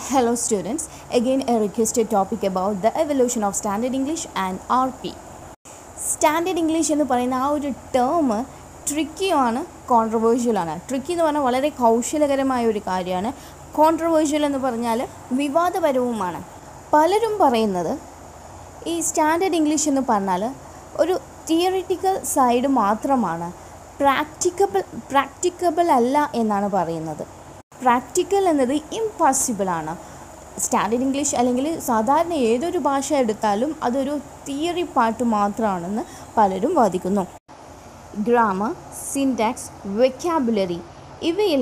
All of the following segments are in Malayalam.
Hello students, again a requested topic about the evolution of Standard English and RP. Standard English എന്ന് പറയുന്ന ആ ഒരു ടേം ട്രിക്കിയുമാണ് കോൺട്രവേഴ്ഷ്യലാണ് ട്രിക്കി എന്ന് പറഞ്ഞാൽ വളരെ കൗശലകരമായ ഒരു കാര്യമാണ് കോൺട്രവേഴ്ഷ്യൽ എന്ന് പറഞ്ഞാൽ വിവാദപരവുമാണ് പലരും പറയുന്നത് ഈ സ്റ്റാൻഡേർഡ് ഇംഗ്ലീഷ് എന്ന് പറഞ്ഞാൽ ഒരു തിയറിറ്റിക്കൽ സൈഡ് മാത്രമാണ് പ്രാക്ടിക്കബിൾ പ്രാക്ടിക്കബിൾ അല്ല എന്നാണ് പറയുന്നത് പ്രാക്ടിക്കൽ എന്നത് ഇമ്പോസിബിൾ ആണ് സ്റ്റാൻഡേർഡ് ഇംഗ്ലീഷ് അല്ലെങ്കിൽ സാധാരണ ഏതൊരു ഭാഷ എടുത്താലും അതൊരു തിയറി പാർട്ട് മാത്രമാണെന്ന് പലരും വാദിക്കുന്നു ഗ്രാമർ സിൻടാക്സ് വെക്കാബുലറി ഇവയിൽ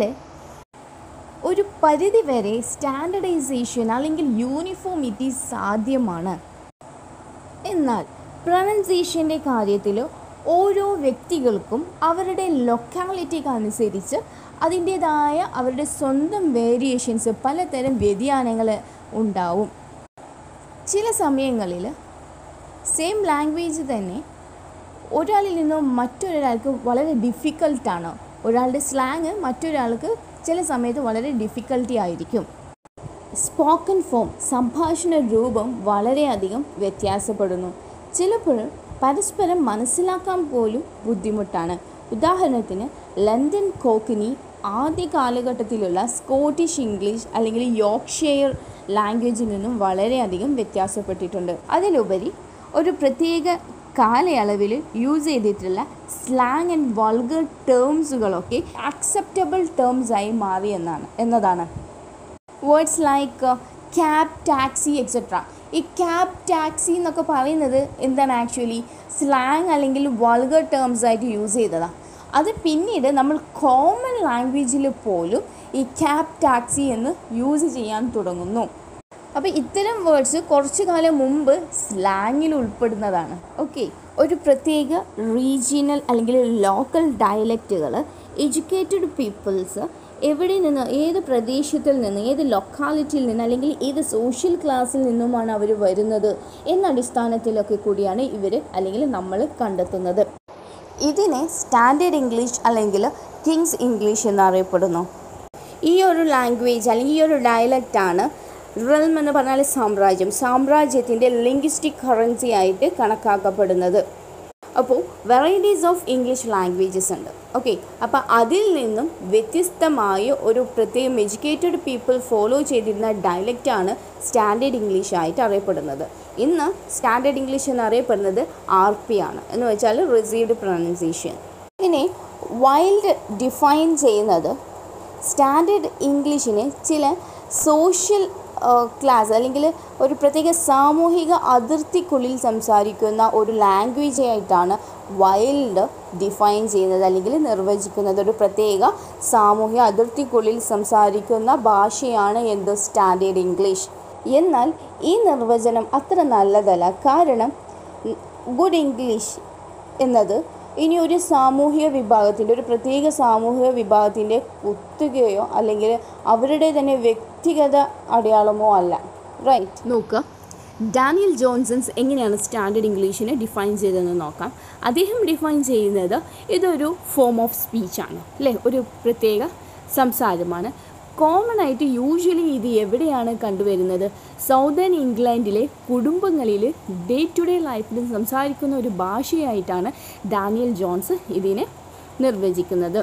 ഒരു പരിധി വരെ സ്റ്റാൻഡർഡൈസേഷൻ അല്ലെങ്കിൽ യൂണിഫോമിറ്റി സാധ്യമാണ് എന്നാൽ പ്രൊനൗൺസിയേഷൻ്റെ കാര്യത്തിൽ ഓരോ വ്യക്തികൾക്കും അവരുടെ ലൊക്കാലിറ്റിക്ക് അനുസരിച്ച് അതിൻ്റേതായ അവരുടെ സ്വന്തം വേരിയേഷൻസ് പലതരം വ്യതിയാനങ്ങൾ ഉണ്ടാവും ചില സമയങ്ങളിൽ സെയിം ലാംഗ്വേജ് തന്നെ ഒരാളിൽ നിന്നും മറ്റൊരാൾക്ക് വളരെ ഡിഫിക്കൽട്ടാണ് ഒരാളുടെ സ്ലാങ് മറ്റൊരാൾക്ക് ചില സമയത്ത് വളരെ ഡിഫിക്കൽട്ടി ആയിരിക്കും സ്പോക്കൺ ഫോം സംഭാഷണ രൂപം വളരെയധികം വ്യത്യാസപ്പെടുന്നു ചിലപ്പോൾ പരസ്പരം മനസ്സിലാക്കാൻ പോലും ബുദ്ധിമുട്ടാണ് ഉദാഹരണത്തിന് ലണ്ടൻ കോക്കിനി ആദ്യ കാലഘട്ടത്തിലുള്ള സ്കോട്ടിഷ് ഇംഗ്ലീഷ് അല്ലെങ്കിൽ യോർക്ക്ഷയർ ലാംഗ്വേജിൽ നിന്നും വളരെയധികം വ്യത്യാസപ്പെട്ടിട്ടുണ്ട് അതിലുപരി ഒരു പ്രത്യേക കാലയളവിൽ യൂസ് ചെയ്തിട്ടുള്ള സ്ലാങ് ആൻഡ് വൾഗർ ടേംസുകളൊക്കെ അക്സെപ്റ്റബിൾ ടേംസ് ആയി മാറി എന്നാണ് എന്നതാണ് words like cab taxi etcetera ഈ ക്യാബ് ടാക്സി എന്നൊക്കെ പറയുന്നത് എന്താണ് ആക്ച്വലി സ്ലാങ് അല്ലെങ്കിൽ വൾഗർ ടേംസ് ആയിട്ട് യൂസ് ചെയ്തതാണ് അത് പിന്നീട് നമ്മൾ കോമൺ ലാംഗ്വേജിൽ പോലും ഈ ക്യാബ് ടാക്സി എന്ന് യൂസ് ചെയ്യാൻ തുടങ്ങുന്നു അപ്പോൾ ഇത്തരം വേർഡ്സ് കുറച്ചു കാലം മുമ്പ് സ്ലാങ്ങിൽ ഉൾപ്പെടുന്നതാണ് ഓക്കെ ഒരു പ്രത്യേക റീജിയണൽ അല്ലെങ്കിൽ ലോക്കൽ ഡയലക്റ്റുകൾ എഡ്യൂക്കേറ്റഡ് പീപ്പിൾസ് എവിടെ നിന്ന് ഏത് പ്രദേശത്തിൽ നിന്ന് ഏത് ലൊക്കാലിറ്റിയിൽ നിന്ന് അല്ലെങ്കിൽ ഏത് സോഷ്യൽ ക്ലാസ്സിൽ നിന്നുമാണ് അവർ വരുന്നത് എന്ന അടിസ്ഥാനത്തിലൊക്കെ കൂടിയാണ് ഇവർ അല്ലെങ്കിൽ നമ്മൾ കണ്ടെത്തുന്നത് ഇതിനെ സ്റ്റാൻഡേർഡ് ഇംഗ്ലീഷ് അല്ലെങ്കിൽ കിങ്സ് ഇംഗ്ലീഷ് എന്നറിയപ്പെടുന്നു ഈ ഒരു ലാംഗ്വേജ് അല്ലെങ്കിൽ ഈ ഒരു ഡയലക്റ്റാണ് റെൽം എന്ന് പറഞ്ഞാൽ സാമ്രാജ്യം സാമ്രാജ്യത്തിൻ്റെ ലിംഗ്വിസ്റ്റിക് കറൻസി ആയിട്ട് കണക്കാക്കപ്പെടുന്നത് അപ്പോൾ വെറൈറ്റീസ് ഓഫ് ഇംഗ്ലീഷ് ലാംഗ്വേജസ് ഉണ്ട് ഓക്കെ അപ്പോൾ അതിൽ നിന്നും വ്യത്യസ്തമായ ഒരു പ്രത്യേകം എഡ്യൂക്കേറ്റഡ് പീപ്പിൾ ഫോളോ ചെയ്തിരുന്ന ഡയലക്റ്റാണ് സ്റ്റാൻഡേർഡ് ഇംഗ്ലീഷ് ആയിട്ട് അറിയപ്പെടുന്നത് ഇന്ന് സ്റ്റാൻഡേർഡ് ഇംഗ്ലീഷ് എന്നറിയപ്പെടുന്നത് ആർ പി ആണ് എന്ന് വെച്ചാൽ റിസീവ്ഡ് പ്രൊനൗൺസിയേഷൻ ഇനി വൈൽഡ് ഡിഫൈൻ ചെയ്യുന്നത് സ്റ്റാൻഡേർഡ് ഇംഗ്ലീഷിനെ ചില സോഷ്യൽ ക്ലാസ് അല്ലെങ്കിൽ ഒരു പ്രത്യേക സാമൂഹിക അതിർത്തിക്കുള്ളിൽ സംസാരിക്കുന്ന ഒരു ലാംഗ്വേജ് ആയിട്ടാണ് വൈൽഡ് ഡിഫൈൻ ചെയ്യുന്നത് അല്ലെങ്കിൽ നിർവചിക്കുന്നത് ഒരു പ്രത്യേക സാമൂഹിക അതിർത്തിക്കുള്ളിൽ സംസാരിക്കുന്ന ഭാഷയാണ് എന്ത് സ്റ്റാൻഡേർഡ് ഇംഗ്ലീഷ് എന്നാൽ ഈ നിർവചനം അത്ര നല്ലതല്ല കാരണം ഗുഡ് ഇംഗ്ലീഷ് എന്നത് ഇനി ഒരു സാമൂഹിക വിഭാഗത്തിൻ്റെ ഒരു പ്രത്യേക സാമൂഹിക വിഭാഗത്തിൻ്റെ കുത്തുകയോ അല്ലെങ്കിൽ അവരുടെ തന്നെ വ്യക്തിഗത അടയാളമോ അല്ല റൈറ്റ് നോക്കുക ഡാനിയൽ ജോൺസൺസ് എങ്ങനെയാണ് സ്റ്റാൻഡേർഡ് ഇംഗ്ലീഷിനെ ഡിഫൈൻ ചെയ്തതെന്ന് നോക്കാം അദ്ദേഹം ഡിഫൈൻ ചെയ്യുന്നത് ഇതൊരു ഫോം ഓഫ് സ്പീച്ചാണ് അല്ലേ ഒരു പ്രത്യേക സംസാരമാണ് കോമൺ ആയിട്ട് യൂഷ്വലി ഇത് എവിടെയാണ് കണ്ടുവരുന്നത് സൗതേൺ ഇംഗ്ലണ്ടിലെ കുടുംബങ്ങളിൽ ഡേ ടു ഡേ ലൈഫിൽ സംസാരിക്കുന്ന ഒരു ഭാഷയായിട്ടാണ് ഡാനിയൽ ജോൺസ് ഇതിനെ നിർവചിക്കുന്നത്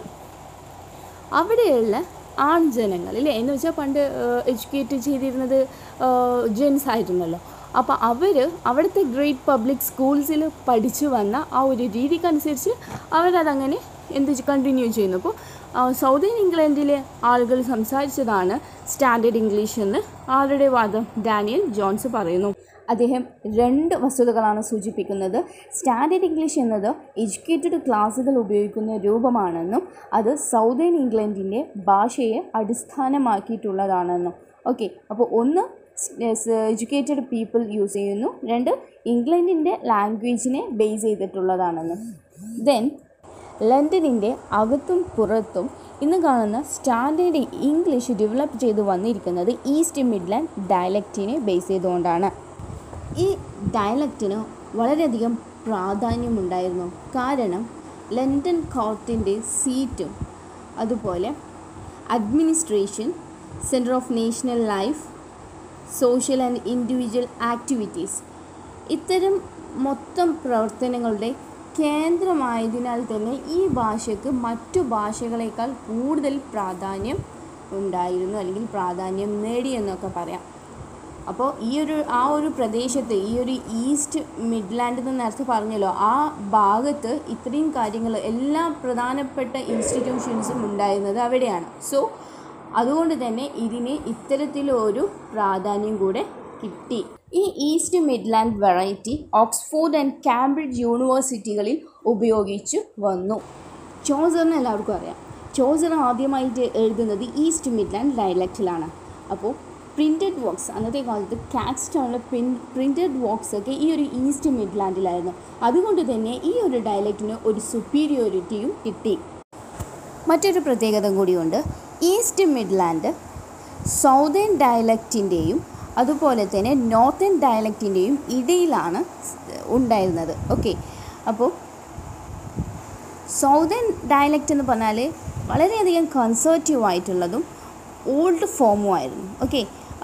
അവിടെയുള്ള ആൺജനങ്ങൾ അല്ലേ എന്ന് വെച്ചാൽ പണ്ട് എഡ്യൂക്കേറ്റ് ചെയ്തിരുന്നത് ജെൻസ് ആയിരുന്നല്ലോ അപ്പോൾ അവർ അവിടുത്തെ ഗ്രേറ്റ് പബ്ലിക് സ്കൂൾസിൽ പഠിച്ചു വന്ന ആ ഒരു രീതിക്കനുസരിച്ച് അവരതങ്ങനെ എന്ത് കണ്ടിന്യൂ ചെയ്യുന്നു അപ്പോൾ സൗതേൺ ഇംഗ്ലണ്ടിലെ ആളുകൾ സംസാരിച്ചതാണ് സ്റ്റാൻഡേർഡ് ഇംഗ്ലീഷ് എന്ന് ആരുടെ വാദം ഡാനിയൽ ജോൺസ് പറയുന്നു അദ്ദേഹം രണ്ട് വസ്തുതകളാണ് സൂചിപ്പിക്കുന്നത് സ്റ്റാൻഡേർഡ് ഇംഗ്ലീഷ് എന്നത് എഡ്യൂക്കേറ്റഡ് ക്ലാസ്സുകൾ ഉപയോഗിക്കുന്ന രൂപമാണെന്നും അത് സൗതേൺ ഇംഗ്ലണ്ടിൻ്റെ ഭാഷയെ അടിസ്ഥാനമാക്കിയിട്ടുള്ളതാണെന്നും ഓക്കെ അപ്പോൾ ഒന്ന് എഡ്യൂക്കേറ്റഡ് പീപ്പിൾ യൂസ് ചെയ്യുന്നു രണ്ട് ഇംഗ്ലണ്ടിൻ്റെ ലാംഗ്വേജിനെ ബേസ് ചെയ്തിട്ടുള്ളതാണെന്നും ദെൻ ലണ്ടനിൻ്റെ അകത്തും പുറത്തും ഇന്ന് കാണുന്ന സ്റ്റാൻഡേർഡ് ഇംഗ്ലീഷ് ഡെവലപ്പ് ചെയ്ത് വന്നിരിക്കുന്നത് ഈസ്റ്റ് മിഡ്ലാൻഡ് ഡയലക്റ്റിനെ ബേസ് ചെയ്തുകൊണ്ടാണ് ഈ ഡയലക്റ്റിന് വളരെയധികം പ്രാധാന്യമുണ്ടായിരുന്നു കാരണം ലണ്ടൻ കോർട്ടിൻ്റെ സീറ്റും അതുപോലെ administration centre of national life social and individual activities ഇത്തരം മൊത്തം പ്രവർത്തനങ്ങളുടെ കേന്ദ്രമായതിനാൽ തന്നെ ഈ ഭാഷയ്ക്ക് മറ്റു ഭാഷകളേക്കാൾ കൂടുതൽ പ്രാധാന്യം ഉണ്ടായിരുന്നു അല്ലെങ്കിൽ പ്രാധാന്യം നേടി എന്നൊക്കെ പറയാം അപ്പോൾ ഈ ഒരു ആ ഒരു പ്രദേശത്ത് ഈ ഒരു ഈസ്റ്റ് മിഡ്ലാൻഡ് എന്ന് നേരത്തെ പറഞ്ഞല്ലോ ആ ഭാഗത്ത് ഇത്രയും കാര്യങ്ങൾ എല്ലാ പ്രധാനപ്പെട്ട ഇൻസ്റ്റിറ്റ്യൂഷൻസും ഉണ്ടായിരുന്നത് അവിടെയാണ് സോ അതുകൊണ്ട് തന്നെ ഇതിന് ഇത്തരത്തിലൊരു പ്രാധാന്യം കൂടെ കിട്ടി ഈ East Midland variety Oxford and Cambridge യൂണിവേഴ്സിറ്റികളിൽ ഉപയോഗിച്ചു വന്നു ചോസറിന് എല്ലാവർക്കും അറിയാം ചോസർ ആദ്യമായിട്ട് എഴുതുന്നത് ഈസ്റ്റ് മിഡ്ലാൻഡ് ഡയലക്റ്റിലാണ് അപ്പോൾ പ്രിൻറ്റഡ് വർക്ക്സ് അന്നത്തെ കാലത്ത് കാക്സ്റ്റോണിലെ പ്രിൻ പ്രിൻറ്റഡ് വർക്ക്സ് ഒക്കെ ഈ ഒരു ഈസ്റ്റ് മിഡ്ലാൻഡിലായിരുന്നു അതുകൊണ്ട് തന്നെ ഈ ഒരു ഡയലക്റ്റിന് ഒരു സുപ്പീരിയോറിറ്റിയും കിട്ടി മറ്റൊരു പ്രത്യേകത കൂടിയുണ്ട് ഈസ്റ്റ് മിഡ്ലാൻഡ് സൗതേൺ ഡയലക്റ്റിൻ്റെയും അതുപോലെ തന്നെ നോർത്തേൺ ഡയലക്റ്റിൻ്റെയും ഇടയിലാണ് ഉണ്ടായിരുന്നത് ഓക്കെ അപ്പോൾ സൗതേൺ ഡയലക്റ്റ് എന്ന് പറഞ്ഞാൽ വളരെയധികം കൺസേർട്ടീവ് ആയിട്ടുള്ളതും ഓൾഡ് ഫോമും ആയിരുന്നു ഓക്കെ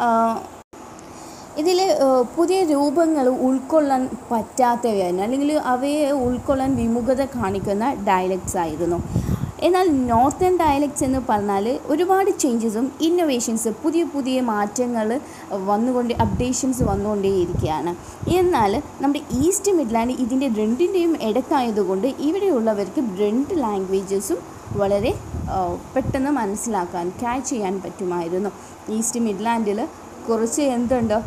ഇതിൽ പുതിയ രൂപങ്ങൾ ഉൾക്കൊള്ളാൻ പറ്റാത്തവയായിരുന്നു അല്ലെങ്കിൽ അവയെ ഉൾക്കൊള്ളാൻ വിമുഖത കാണിക്കുന്ന ഡയലക്ട്സ് ആയിരുന്നു എന്നാൽ നോർത്തേൺ ഡയലക്ട്സ് എന്ന് പറഞ്ഞാൽ ഒരുപാട് ചേഞ്ചസും ഇന്നൊവേഷൻസ് പുതിയ പുതിയ മാറ്റങ്ങൾ വന്നുകൊണ്ട് അപ്ഡേഷൻസ് വന്നുകൊണ്ടേയിരിക്കുകയാണ് എന്നാൽ നമ്മുടെ ഈസ്റ്റ് മിഡ്ലാൻഡ് ഇതിൻ്റെ രണ്ടിൻ്റെയും ഇടത്തായതുകൊണ്ട് ഇവിടെയുള്ളവർക്ക് രണ്ട് ലാംഗ്വേജസും വളരെ ആ, പെട്ടെന്ന് മനസ്സിലാക്കാൻ ക്യാച്ച് ചെയ്യാൻ പറ്റുമായിരുന്നു ഈസ്റ്റ് മിഡ്ലാൻഡിൽ കുറച്ച് എന്തുണ്ട്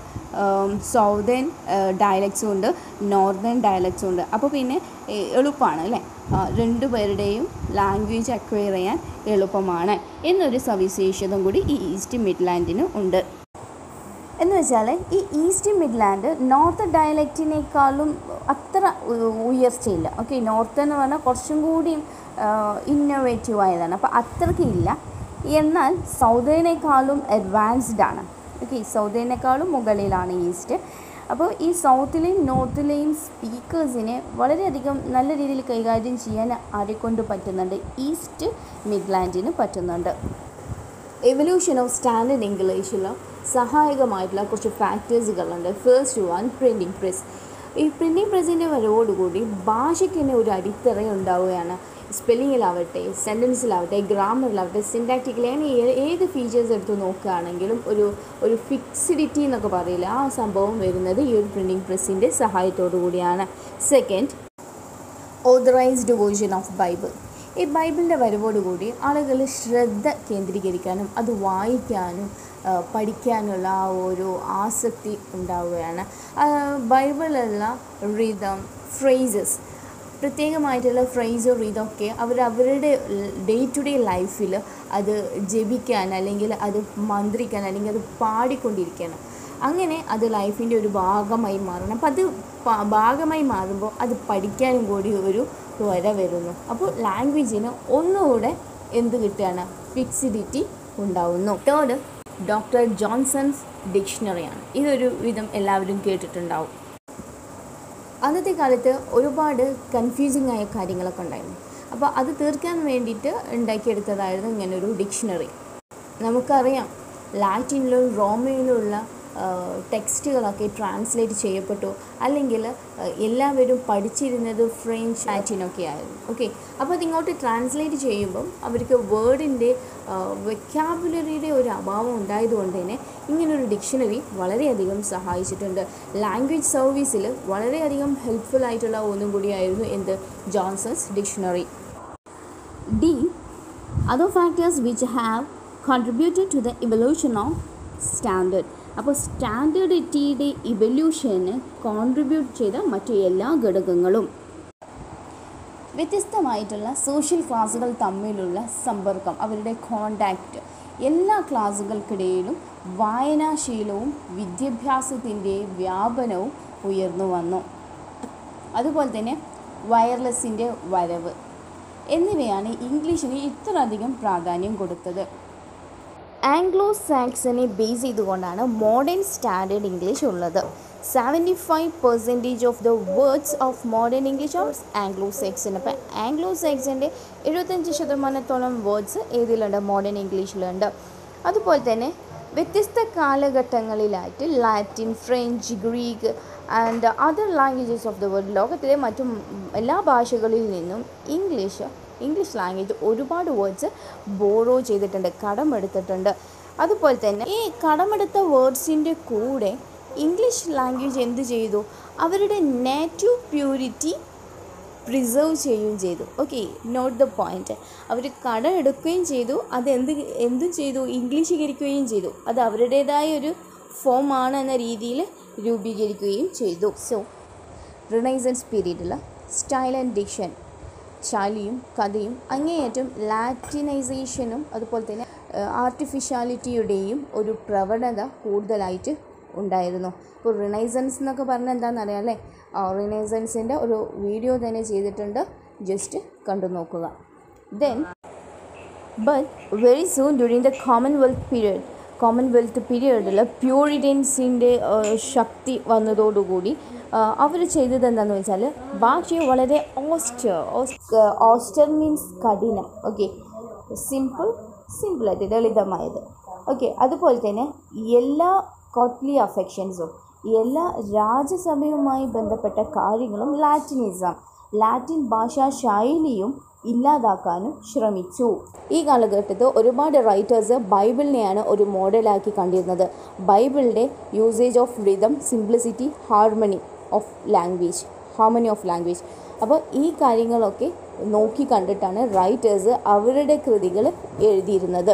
സൗതേൺ ഡയലക്ട്സും ഉണ്ട് നോർത്തേൺ ഡയലക്ട്സും ഉണ്ട് അപ്പോൾ പിന്നെ ഏ, എളുപ്പമാണ് അല്ലേ ആ, രണ്ടു പേരുടെയും ലാംഗ്വേജ് അക്വയർ ചെയ്യാൻ എളുപ്പമാണ് എന്നൊരു സവിശേഷത കൂടി ഈ ഈസ്റ്റ് മിഡ്ലാൻഡിന് ഉണ്ട് എന്ന് വെച്ചാൽ ഈ ഈസ്റ്റ് മിഡ്ലാൻഡ് നോർത്ത് ഡയലക്റ്റിനേക്കാളും അത്ര ഉ- ഉയർച്ചയില്ല ഓക്കെ നോർത്ത് എന്ന് പറഞ്ഞാൽ കുറച്ചും കൂടി ഇന്നോവേറ്റീവ് ആയതാണ് അപ്പോൾ അത്രയ്ക്ക് ഇല്ല എന്നാൽ സൗതേനേക്കാളും അഡ്വാൻസ്ഡ് ആണ് ഓക്കെ സൗതേനേക്കാളും മുകളിലാണ് ഈസ്റ്റ് അപ്പോൾ ഈ സൗത്തിലെയും നോർത്തിലെയും സ്പീക്കേഴ്സിനെ വളരെയധികം നല്ല രീതിയിൽ കൈകാര്യം ചെയ്യാൻ ആരെക്കൊണ്ട് പറ്റുന്നുണ്ട് ഈസ്റ്റ് മിഡ്ലാൻഡിന് പറ്റുന്നുണ്ട് എവല്യൂഷൻ ഓഫ് സ്റ്റാൻഡേർഡ് ഇംഗ്ലീഷിൽ സഹായകമായിട്ടുള്ള കുറച്ച് ഫാക്ടേഴ്സുകളുണ്ട് ഫസ്റ്റ് വൺ പ്രിൻറ്റിംഗ് പ്രസ് ഈ പ്രിൻറ്റിംഗ് പ്രസ്സിൻ്റെ വരവോടുകൂടി ഭാഷയ്ക്ക് തന്നെ ഒരു അടിത്തറ ഉണ്ടാവുകയാണ് സ്പെല്ലിങ്ങിലാവട്ടെ സെൻറ്റൻസിലാവട്ടെ ഗ്രാമറിലാവട്ടെ സിൻടാക്റ്റിക്കലി അങ്ങനെ ഏ- ഏത് ഫീച്ചേഴ്സ് എടുത്ത് നോക്കുകയാണെങ്കിലും ഒരു ഒരു ഫിക്സിഡിറ്റി എന്നൊക്കെ പറയില്ല ആ സംഭവം വരുന്നത് ഈ ഒരു പ്രിൻറ്റിംഗ് പ്രസ്സിൻ്റെ സഹായത്തോടു കൂടിയാണ് second authorised version of Bible ഈ ബൈബിളിൻ്റെ വരവോടുകൂടി ആളുകൾ ശ്രദ്ധ കേന്ദ്രീകരിക്കാനും അത് വായിക്കാനും ആ, പഠിക്കാനുള്ള ആ ഒരു ആസക്തി ഉണ്ടാവുകയാണ് ആ, ബൈബിളിലുള്ള റിതം ഫ്രേസസ് പ്രത്യേകമായിട്ടുള്ള ഫ്രേസോ ഇതൊക്കെ അവർ അവരുടെ ഡേ ടു ഡേ ലൈഫിൽ അത് ജപിക്കാൻ അല്ലെങ്കിൽ അത് മന്ത്രിക്കാൻ അല്ലെങ്കിൽ അത് പാടിക്കൊണ്ടിരിക്കണം അങ്ങനെ അത് ലൈഫിൻ്റെ ഒരു ഭാഗമായി മാറണം അപ്പം അത് പ- ഭാഗമായി മാറുമ്പോൾ അത് പഠിക്കാനും കൂടി ഒരു ത്വര വരുന്നു അപ്പോൾ ലാംഗ്വേജിന് ഒന്നുകൂടെ എന്ത് കിട്ടുകയാണ് ഫിക്സിഡിറ്റി ഉണ്ടാവുന്നു തേർഡ് ഡോക്ടർ ജോൺസൺസ് ഡിക്ഷണറിയാണ് ഇതൊരു വിധം എല്ലാവരും കേട്ടിട്ടുണ്ടാവും അന്നത്തെ കാലത്ത് ഒരുപാട് കൺഫ്യൂസിങ് ആയ കാര്യങ്ങളൊക്കെ ഉണ്ടായിരുന്നു അപ്പോൾ അത് തീർക്കാൻ വേണ്ടിയിട്ട് ഉണ്ടാക്കിയെടുത്തതായിരുന്നു ഇങ്ങനൊരു ഡിക്ഷണറി നമുക്കറിയാം ലാറ്റിനിലും റോമയിലുള്ള ടെക്സ്റ്റുകളൊക്കെ ട്രാൻസ്ലേറ്റ് ചെയ്യപ്പെട്ടു അല്ലെങ്കിൽ ആ, എല്ലാവരും പഠിച്ചിരുന്നത് ഫ്രഞ്ച് ലാറ്റിനൊക്കെ ആയിരുന്നു ഓക്കെ അപ്പോൾ അതിങ്ങോട്ട് ട്രാൻസ്ലേറ്റ് ചെയ്യുമ്പം അവർക്ക് വേർഡിൻ്റെ വെക്കാബുലറിയുടെ ഒരു അഭാവം ഉണ്ടായതുകൊണ്ട് തന്നെ ഇങ്ങനൊരു ഡിക്ഷണറി വളരെയധികം സഹായിച്ചിട്ടുണ്ട് ലാംഗ്വേജ് സർവീസിൽ വളരെയധികം ഹെൽപ്ഫുൾ ആയിട്ടുള്ള ഒന്നും കൂടിയായിരുന്നു എന്ത് Johnson's dictionary the other factors which have contributed to the evolution of standard അപ്പോൾ സ്റ്റാൻഡേർഡിറ്റിയുടെ ഇവല്യൂഷന് കോൺട്രിബ്യൂട്ട് ചെയ്ത മറ്റു എല്ലാ ഘടകങ്ങളും വ്യത്യസ്തമായിട്ടുള്ള സോഷ്യൽ ക്ലാസ്സുകൾ തമ്മിലുള്ള സമ്പർക്കം അവരുടെ കോണ്ടാക്റ്റ് എല്ലാ ക്ലാസ്സുകൾക്കിടയിലും വായനാശീലവും വിദ്യാഭ്യാസത്തിൻ്റെ വ്യാപനവും ഉയർന്നു വന്നു അതുപോലെ തന്നെ വയർലെസ്സിൻ്റെ വരവ് എന്നിവയാണ് ഇംഗ്ലീഷിന് ഇത്ര അധികം പ്രാധാന്യം കൊടുത്തത് ആംഗ്ലോ സാക്സനെ ബേസ് ചെയ്തുകൊണ്ടാണ് മോഡേൺ സ്റ്റാൻഡേർഡ് ഇംഗ്ലീഷ് ഉള്ളത് seventy five percentage of the words of modern English or Anglo Saxon അപ്പം ആംഗ്ലോ സാക്സൻ്റെ എഴുപത്തഞ്ച് ശതമാനത്തോളം വേർഡ്സ് ഏതിലുണ്ട് മോഡേൺ ഇംഗ്ലീഷിലുണ്ട് അതുപോലെ തന്നെ വ്യത്യസ്ത കാലഘട്ടങ്ങളിലായിട്ട് Latin French Greek and other languages of the world ലോകത്തിലെ മറ്റു എല്ലാ ഭാഷകളിൽ നിന്നും ഇംഗ്ലീഷ് ഇംഗ്ലീഷ് ലാംഗ്വേജ് ഒരുപാട് വേർഡ്സ് ബോറോ ചെയ്തിട്ടുണ്ട് കടമെടുത്തിട്ടുണ്ട് അതുപോലെ തന്നെ ഈ കടമെടുത്ത വേർഡ്സിൻ്റെ കൂടെ ഇംഗ്ലീഷ് ലാംഗ്വേജ് എന്ത് ചെയ്തു അവരുടെ നേറ്റീവ് പ്യൂരിറ്റി പ്രിസർവ് ചെയ്യുകയും ചെയ്തു ഓക്കെ നോട്ട് ദ പോയിന്റ് അവർ കടം എടുക്കുകയും ചെയ്തു അത് എന്ത് എന്തും ചെയ്തു ഇംഗ്ലീഷീകരിക്കുകയും ചെയ്തു അത് അവരുടേതായ ഒരു ഫോമാണ് എന്ന രീതിയിൽ രൂപീകരിക്കുകയും ചെയ്തു സോ റിനൈസൻസ് പീരീഡിൽ സ്റ്റൈൽ ആൻഡ് ഡിക്ഷൻ ശാലിയും കഥയും അങ്ങേയറ്റം ലാറ്റിനൈസേഷനും അതുപോലെ തന്നെ ആർട്ടിഫിഷ്യാലിറ്റിയുടെയും ഒരു പ്രവണത കൂടുതലായിട്ട് ഉണ്ടായിരുന്നു ഇപ്പോൾ റിനൈസൻസ് എന്നൊക്കെ പറഞ്ഞാൽ എന്താണെന്നറിയാം അല്ലേ റിനൈസൻസിൻ്റെ ഒരു വീഡിയോ തന്നെ ചെയ്തിട്ടുണ്ട് ജസ്റ്റ് കണ്ടു നോക്കുക then but very soon during the Commonwealth period Commonwealth പീരിയഡിൽ പ്യൂരിറ്റൻസിൻ്റെ ശക്തി വന്നതോടുകൂടി അവർ ചെയ്തത് എന്താണെന്ന് വെച്ചാൽ ഭാഷയെ വളരെ ഓസ്റ്റർ ഓസ്റ്റർ മീൻസ് കഠിനം ഓക്കെ സിമ്പിൾ സിമ്പിളായിട്ട് ലളിതമായത് ഓക്കെ അതുപോലെ തന്നെ എല്ലാ കോട്ട്ലി അഫെക്ഷൻസും എല്ലാ രാജസഭയുമായി ബന്ധപ്പെട്ട കാര്യങ്ങളും ലാറ്റിനിസം ലാറ്റിൻ ഭാഷാ ശൈലിയും ഇല്ലാതാക്കാനും ശ്രമിച്ചു ഈ കാലഘട്ടത്തിൽ ഒരുപാട് റൈറ്റേഴ്സ് ബൈബിളിനെയാണ് ഒരു മോഡലാക്കി കണ്ടിരുന്നത് ബൈബിളിൻ്റെ usage of rhythm simplicity harmony of language harmony of language അപ്പോൾ ഈ കാര്യങ്ങളൊക്കെ നോക്കി കണ്ടിട്ടാണ് റൈറ്റേഴ്സ് അവരുടെ കൃതികൾ എഴുതിയിരുന്നത്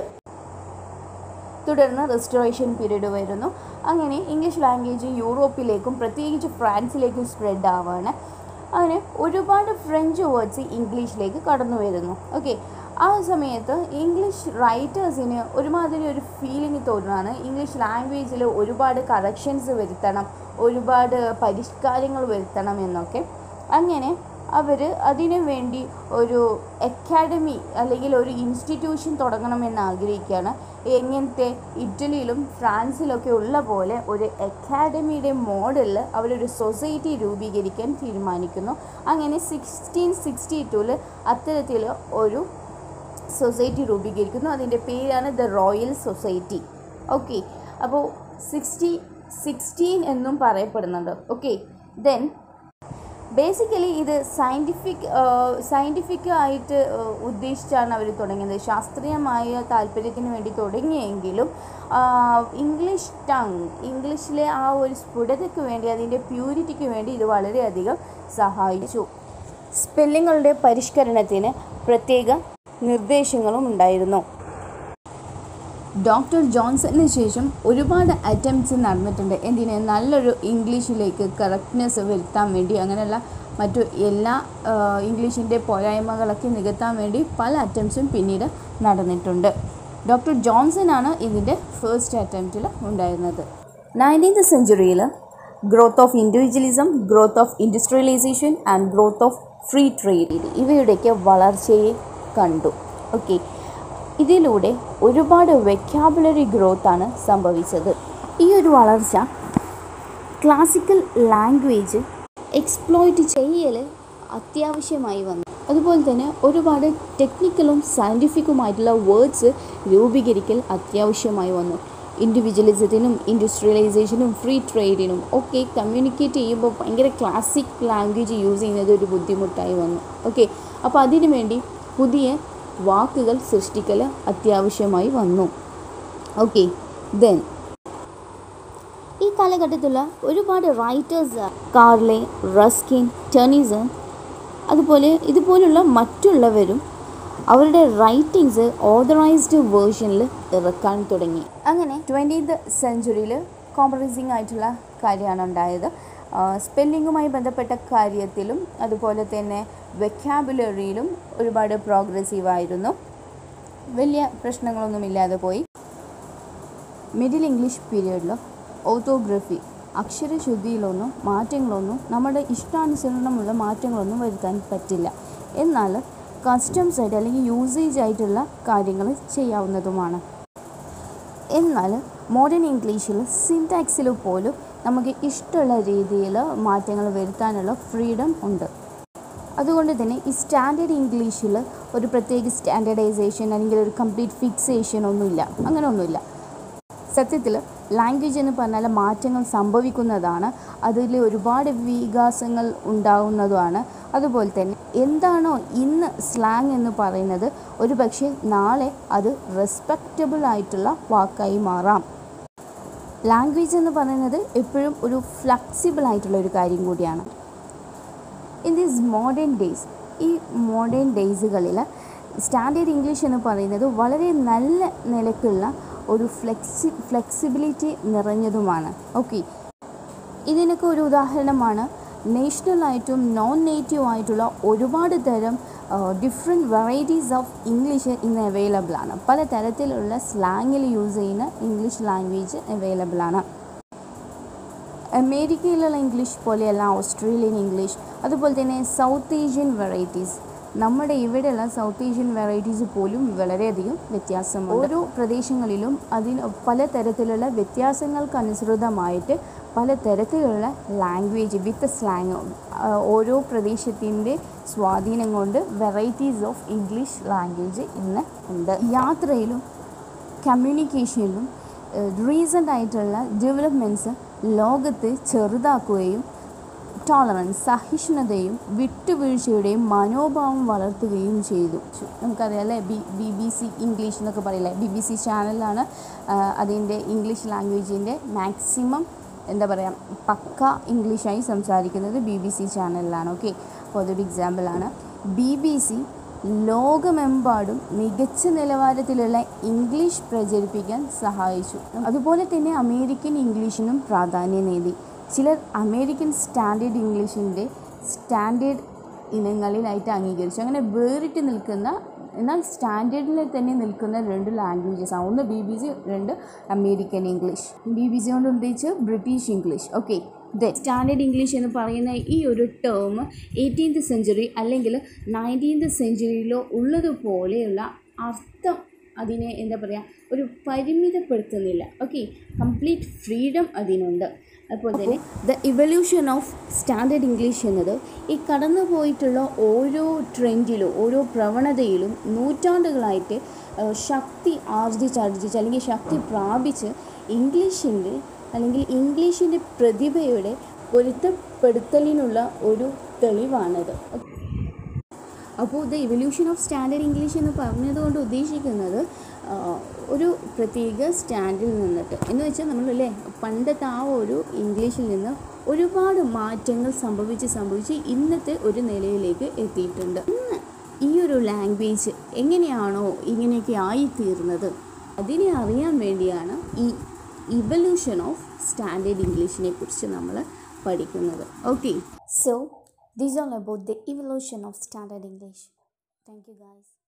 തുടർന്ന് റെസ്റ്റോറേഷൻ പീരീഡ് വരുന്നു അങ്ങനെ ഇംഗ്ലീഷ് ലാംഗ്വേജ് യൂറോപ്പിലേക്കും പ്രത്യേകിച്ച് ഫ്രാൻസിലേക്കും സ്പ്രെഡ് ആവുകയാണ് അങ്ങനെ ഒരുപാട് ഫ്രഞ്ച് വേർഡ്സ് ഇംഗ്ലീഷിലേക്ക് കടന്നു വരുന്നു ഓക്കെ ആ സമയത്ത് ഇംഗ്ലീഷ് റൈറ്റേഴ്സിന് ഒരുമാതിരി ഒരു ഫീലിംഗ് തോന്നുകയാണ് ഇംഗ്ലീഷ് ലാംഗ്വേജിൽ ഒരുപാട് കറക്ഷൻസ് വരുത്തണം ഒരുപാട് പരിഷ്കാരങ്ങൾ വരുത്തണം എന്നൊക്കെ അങ്ങനെ അവർ അതിനു വേണ്ടി ഒരു അക്കാഡമി അല്ലെങ്കിൽ ഒരു ഇൻസ്റ്റിറ്റ്യൂഷൻ തുടങ്ങണമെന്ന് ആഗ്രഹിക്കുകയാണ് എങ്ങനത്തെ ഇറ്റലിയിലും ഫ്രാൻസിലൊക്കെ ഉള്ള പോലെ ഒരു അക്കാഡമിയുടെ മോഡലിൽ അവരൊരു സൊസൈറ്റി രൂപീകരിക്കാൻ തീരുമാനിക്കുന്നു അങ്ങനെ സിക്സ്റ്റീൻ സിക്സ്റ്റി ടൂവിൽ അത്തരത്തിൽ ഒരു സൊസൈറ്റി രൂപീകരിക്കുന്നു അതിൻ്റെ പേരാണ് ദ റോയൽ സൊസൈറ്റി ഓക്കെ അപ്പോൾ സിക്സ്റ്റി സിക്സ്റ്റീൻ എന്നും പറയപ്പെടുന്നുണ്ട് ഓക്കെ ദെൻ ബേസിക്കലി ഇത് സയൻറ്റിഫിക് സയൻറ്റിഫിക് ആയിട്ട് ഉദ്ദേശിച്ചാണ് അവർ തുടങ്ങിയത് ശാസ്ത്രീയമായ താല്പര്യത്തിന് വേണ്ടി തുടങ്ങിയെങ്കിലും ഇംഗ്ലീഷ് ടങ് ഇംഗ്ലീഷിലെ ആ ഒരു സ്ഫുടതയ്ക്ക് വേണ്ടി അതിൻ്റെ പ്യൂരിറ്റിക്ക് വേണ്ടി ഇത് വളരെയധികം സഹായിച്ചു സ്പെല്ലിങ്ങളുടെ പരിഷ്കരണത്തിന് പ്രത്യേക നിർദ്ദേശങ്ങളും ഉണ്ടായിരുന്നു ഡോക്ടർ ജോൺസണിന് ശേഷം ഒരുപാട് അറ്റംപ്റ്റ്സ് നടന്നിട്ടുണ്ട് എന്തിന് നല്ലൊരു ഇംഗ്ലീഷിലേക്ക് കറക്റ്റ്നെസ് വരുത്താൻ വേണ്ടി അങ്ങനെയുള്ള മറ്റു എല്ലാ ഇംഗ്ലീഷിൻ്റെ പോരായ്മകളൊക്കെ നികത്താൻ വേണ്ടി പല അറ്റംപ്റ്റ്സും പിന്നീട് നടന്നിട്ടുണ്ട് ഡോക്ടർ ജോൺസൺ ആണ് ഇതിൻ്റെ ഫസ്റ്റ് അറ്റംപ്റ്റിൽ ഉണ്ടായിരുന്നത് നയൻറ്റീൻത് സെഞ്ചുറിയിൽ growth of individualism growth of industrialisation and growth of free trade ഇവയുടെയൊക്കെ വളർച്ചയെ കണ്ടു ഓക്കെ ഇതിലൂടെ ഒരുപാട് വെക്കാബുലറി ഗ്രോത്താണ് സംഭവിച്ചത് ഈ ഒരു വളർച്ച ക്ലാസിക്കൽ ലാംഗ്വേജ് എക്സ്പ്ലോയിറ്റ് ചെയ്യൽ അത്യാവശ്യമായി വന്നു അതുപോലെ തന്നെ ഒരുപാട് ടെക്നിക്കലും സയൻറ്റിഫിക്കുമായിട്ടുള്ള വേർഡ്സ് രൂപീകരിക്കൽ അത്യാവശ്യമായി വന്നു ഇൻഡിവിജ്വലിസത്തിനും ഇൻഡസ്ട്രിയലൈസേഷനും ഫ്രീ ട്രേഡിനും ഒക്കെ കമ്മ്യൂണിക്കേറ്റ് ചെയ്യുമ്പോൾ ഭയങ്കര ക്ലാസിക് ലാംഗ്വേജ് യൂസ് ചെയ്യുന്നത് ഒരു ബുദ്ധിമുട്ടായി വന്നു ഓക്കെ അപ്പോൾ അതിനു വേണ്ടി പുതിയ വാക്കുകൾ സൃഷ്ടിക്കൽ അത്യാവശ്യമായി വന്നു ഓക്കെ ദെൻ ഈ കാലഘട്ടത്തിലുള്ള ഒരുപാട് റൈറ്റേഴ്സ് കാർലെ റസ്കിൻ ടെണിസൺ അതുപോലെ ഇതുപോലുള്ള മറ്റുള്ളവരും അവരുടെ റൈറ്റിങ്സ് ഓതറൈസ്ഡ് വേർഷനിൽ ഇറക്കാൻ തുടങ്ങി അങ്ങനെ ട്വൻറ്റീത്ത് സെഞ്ച്വറിയിൽ കോംപ്രമൈസിങ് ആയിട്ടുള്ള കാര്യമാണ് ഉണ്ടായത് സ്പെല്ലിങ്ങുമായി ബന്ധപ്പെട്ട കാര്യത്തിലും അതുപോലെ തന്നെ വെക്കാബുലറിയിലും ഒരുപാട് പ്രോഗ്രസീവ് ആയിരുന്നു വലിയ പ്രശ്നങ്ങളൊന്നുമില്ലാതെ പോയി മിഡിൽ ഇംഗ്ലീഷ് പീരീഡിൽ ഓർത്തോഗ്രഫി അക്ഷരശുദ്ധിയിലൊന്നും മാറ്റങ്ങളൊന്നും നമ്മുടെ ഇഷ്ടാനുസരണമുള്ള മാറ്റങ്ങളൊന്നും വരുത്താൻ പറ്റില്ല എന്നാൽ കസ്റ്റംസ് ആയിട്ട് അല്ലെങ്കിൽ യൂസേജ് ആയിട്ടുള്ള കാര്യങ്ങൾ ചെയ്യാവുന്നതുമാണ് എന്നാൽ മോഡേൺ ഇംഗ്ലീഷിൽ സിൻടാക്സിൽ പോലും നമുക്ക് ഇഷ്ടമുള്ള രീതിയിൽ മാറ്റങ്ങൾ വരുത്താനുള്ള ഫ്രീഡം ഉണ്ട് അതുകൊണ്ട് തന്നെ ഈ സ്റ്റാൻഡേർഡ് ഇംഗ്ലീഷിൽ ഒരു പ്രത്യേക സ്റ്റാൻഡേർഡൈസേഷൻ അല്ലെങ്കിൽ ഒരു കംപ്ലീറ്റ് ഫിക്സേഷൻ ഒന്നുമില്ല അങ്ങനെ ഒന്നുമില്ല സത്യത്തിൽ ലാംഗ്വേജ് എന്ന് പറഞ്ഞാൽ മാറ്റങ്ങൾ സംഭവിക്കുന്നതാണ് അതിൽ ഒരുപാട് വികാസങ്ങൾ ഉണ്ടാവുന്നതുമാണ് അതുപോലെ തന്നെ എന്താണോ ഇന്ന് സ്ലാങ് എന്ന് പറയുന്നത് ഒരു പക്ഷേ നാളെ അത് റെസ്പെക്റ്റബിൾ ആയിട്ടുള്ള വാക്കായി മാറാം ലാംഗ്വേജ് എന്ന് പറയുന്നത് എപ്പോഴും ഒരു ഫ്ലെക്സിബിൾ ആയിട്ടുള്ള ഒരു കാര്യം കൂടിയാണ് ഇൻ ദീസ് മോഡേൺ ഡേയ്സ് ഈ മോഡേൺ ഡേയ്സുകളിൽ സ്റ്റാൻഡേർഡ് ഇംഗ്ലീഷ് എന്ന് പറയുന്നത് വളരെ നല്ല നിലക്കുള്ള ഒരു ഫ്ലെക്സി ഫ്ലെക്സിബിലിറ്റി നിറഞ്ഞതുമാണ് ഓക്കെ ഇതിനൊക്കെ ഒരു ഉദാഹരണമാണ് നേഷണലായിട്ടും നോൺ നേറ്റീവ് ആയിട്ടുള്ള ഒരുപാട് തരം ഡിഫറെൻറ്റ് വെറൈറ്റീസ് ഓഫ് ഇംഗ്ലീഷ് ഇന്ന് അവൈലബിൾ ആണ് പല തരത്തിലുള്ള സ്ലാങ്ങിൽ യൂസ് ചെയ്യുന്ന ഇംഗ്ലീഷ് ലാംഗ്വേജ് അവൈലബിൾ ആണ് അമേരിക്കയിലുള്ള ഇംഗ്ലീഷ് പോലെയല്ല ഓസ്ട്രേലിയൻ ഇംഗ്ലീഷ് അതുപോലെ തന്നെ സൗത്ത് ഏഷ്യൻ വെറൈറ്റീസ് നമ്മുടെ ഇവിടെയുള്ള സൗത്ത് ഏഷ്യൻ വെറൈറ്റീസ് പോലും വളരെയധികം വ്യത്യാസമുണ്ട് ഓരോ പ്രദേശങ്ങളിലും അതിന് പല തരത്തിലുള്ള വ്യത്യാസങ്ങൾക്കനുസൃതമായിട്ട് പല തരത്തിലുള്ള ലാംഗ്വേജ് വിത്ത് സ്ലാങ് ഓരോ പ്രദേശത്തിൻ്റെ സ്വാധീനം കൊണ്ട് വെറൈറ്റീസ് ഓഫ് ഇംഗ്ലീഷ് ലാംഗ്വേജ് ഇന്ന് ഉണ്ട് യാത്രയിലും കമ്മ്യൂണിക്കേഷനിലും റീസെൻ്റ് ആയിട്ടുള്ള ഡെവലപ്മെൻറ്റ്സ് ലോകത്തെ ചെറുതാക്കുകയും ടോളറൻസ് സഹിഷ്ണുതയും വിട്ടുവീഴ്ചയുടെയും മനോഭാവം വളർത്തുകയും ചെയ്തു നമുക്കറിയാം അല്ലേ B B B C English എന്നൊക്കെ പറയില്ലേ ബി ബി സി ചാനലിലാണ് അതിൻ്റെ ഇംഗ്ലീഷ് ലാംഗ്വേജിൻ്റെ മാക്സിമം എന്താ പറയുക പക്ക ഇംഗ്ലീഷായി സംസാരിക്കുന്നത് ബി ബി സി ചാനലിലാണ് ഓക്കെ അപ്പോൾ അതൊരു എക്സാമ്പിളാണ് ബി ബി സി ലോകമെമ്പാടും മികച്ച നിലവാരത്തിലുള്ള ഇംഗ്ലീഷ് പ്രചരിപ്പിക്കാൻ സഹായിച്ചു അതുപോലെ തന്നെ അമേരിക്കൻ ഇംഗ്ലീഷിനും പ്രാധാന്യം നേടി ചിലർ അമേരിക്കൻ സ്റ്റാൻഡേർഡ് ഇംഗ്ലീഷിൻ്റെ സ്റ്റാൻഡേർഡ് ഇനങ്ങളിലായിട്ട് അംഗീകരിച്ചു അങ്ങനെ വേറിട്ട് നിൽക്കുന്ന എന്നാൽ സ്റ്റാൻഡേർഡിൽ തന്നെ നിൽക്കുന്ന രണ്ട് ലാംഗ്വേജസ് ആണ് ഒന്ന് ബി ബി സി രണ്ട് American English B B C കൊണ്ട് ഉദ്ദേശിച്ച് British English okay the standard English എന്ന് പറയുന്ന ഈ ഒരു ടേം എയ്റ്റീൻത് സെഞ്ചുറി അല്ലെങ്കിൽ നയൻറ്റീൻത് സെഞ്ചുറിയിലോ ഉള്ളതുപോലെയുള്ള അർത്ഥം അതിനെ എന്താ പറയുക ഒരു പരിമിതപ്പെടുത്തുന്നില്ല ഓക്കെ കംപ്ലീറ്റ് ഫ്രീഡം അതിനുണ്ട് അതുപോലെ തന്നെ the evolution of standard English എന്നത് ഈ കടന്നു പോയിട്ടുള്ള ഓരോ ട്രെൻഡിലും ഓരോ പ്രവണതയിലും നൂറ്റാണ്ടുകളായിട്ട് ശക്തി ആർജിച്ചാർജിച്ച് അല്ലെങ്കിൽ ശക്തി പ്രാപിച്ച് ഇംഗ്ലീഷിൻ്റെ അല്ലെങ്കിൽ ഇംഗ്ലീഷിൻ്റെ പ്രതിഭയുടെ പൊരുത്തപ്പെടുത്തലിനുള്ള ഒരു തെളിവാണത് അപ്പോൾ the evolution of standard English എന്ന് പറഞ്ഞതുകൊണ്ട് ഉദ്ദേശിക്കുന്നത് ഒരു പ്രത്യേക സ്റ്റാൻഡിൽ നിന്നിട്ട് എന്ന് വെച്ചാൽ നമ്മളല്ലേ പണ്ടത്തെ ആ ഒരു ഇംഗ്ലീഷിൽ നിന്ന് ഒരുപാട് മാറ്റങ്ങൾ സംഭവിച്ച് സംഭവിച്ച് ഇന്നത്തെ ഒരു നിലയിലേക്ക് എത്തിയിട്ടുണ്ട് ഇന്ന് ഈ ഒരു ലാംഗ്വേജ് എങ്ങനെയാണോ ഇങ്ങനെയൊക്കെ ആയിത്തീർന്നത് അതിനെ അറിയാൻ വേണ്ടിയാണ് ഈ ഇവല്യൂഷൻ ഓഫ് സ്റ്റാൻഡേർഡ് ഇംഗ്ലീഷിനെ കുറിച്ച് നമ്മൾ പഠിക്കുന്നത് okay so These all about the evolution of standard English. Thank you guys.